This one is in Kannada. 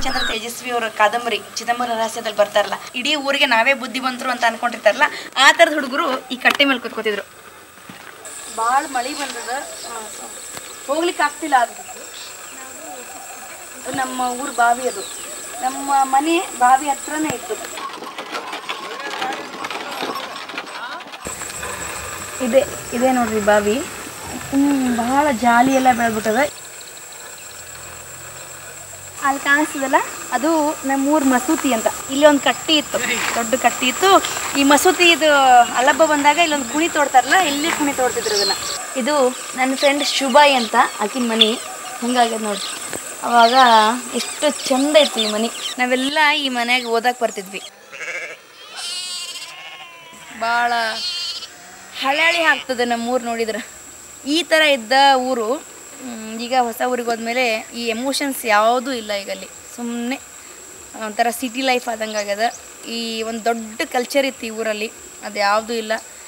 ರಾಮಚಂದ್ರ ತೇಜಸ್ವಿ ಅವರ ಕಾದಂಬರಿ ಚಿದಂಬರ ರಹಸ್ಯದಲ್ಲಿ ಬರ್ತಾರಲ್ಲ ಇಡೀ ಊರಿಗೆ ನಾವೇ ಬುದ್ಧಿವಂತರು ಅಂತ ಅನ್ಕೊಂಡಿರ್ತಾರಲ್ಲ ಆ ಥರದ ಹುಡುಗರು ಈ ಕಟ್ಟೆ ಮೇಲೆ ಕೂತ್ಕೋತಿದ್ರು ಭಾಳ ಮಳೆ ಬಂದದ ಹೋಗ್ಲಿಕ್ಕೆ ಆಗ್ತಿಲ್ಲ ಅದು ನಮ್ಮ ಊರು ಬಾವಿ ಅದು ನಮ್ಮ ಮನೆ ಬಾವಿ ಹತ್ರನೇ ಇತ್ತು ಇದೆ ಇದೆ ನೋಡ್ರಿ ಬಾವಿ ಹ್ಮ್, ಬಹಳ ಜಾಲಿ ಎಲ್ಲ ಬೆಳೆದ್ಬಿಟ್ಟದ ಅಲ್ಲಿ ಕಾಣಿಸ್ತದಲ್ಲ ಅದು ನಮ್ಮೂರ್ ಮಸೂತಿ ಅಂತ ಇಲ್ಲಿ ಒಂದು ಕಟ್ಟಿ ಇತ್ತು ದೊಡ್ಡ ಕಟ್ಟಿ ಇತ್ತು ಈ ಮಸೂತಿ ಇದು ಅಲಬ್ಬ ಬಂದಾಗ ಇಲ್ಲೊಂದು ಕುಣಿ ತೋಡ್ತಾರಲ್ಲ ಇಲ್ಲಿ ಕುಣಿ ತೋಡ್ತಿದ್ರು ಅದನ್ನ ಇದು ನನ್ನ ಫ್ರೆಂಡ್ ಶುಭಾಯಿ ಅಂತ ಆಕಿನ ಮನಿ ಹಿಂಗಾಗ್ಯದ ನೋಡಿ ಅವಾಗ ಎಷ್ಟು ಚಂದ ಇತ್ತು ಈ ಮನಿ ನಾವೆಲ್ಲ ಈ ಮನ್ಯಾಗ ಓದಕ್ಕೆ ಬರ್ತಿದ್ವಿ ಭಾಳ ಹಳಹಳಿ ಆಗ್ತದೆ ನಮ್ಮೂರು ನೋಡಿದ್ರೆ ಈ ಥರ ಇದ್ದ ಊರು ಮ್, ಈಗ ಹೊಸ ಊರಿಗೆ ಹೋದ್ಮೇಲೆ ಈ ಎಮೋಷನ್ಸ್ ಯಾವುದೂ ಇಲ್ಲ ಈಗ ಅಲ್ಲಿ ಸುಮ್ಮನೆ ಒಂಥರ ಸಿಟಿ ಲೈಫ್ ಆದಂಗೆ ಆಗ್ಯದ ಈ ಒಂದು ದೊಡ್ಡ ಕಲ್ಚರ್ ಇತ್ತು ಈ ಊರಲ್ಲಿ ಅದು ಯಾವುದೂ ಇಲ್ಲ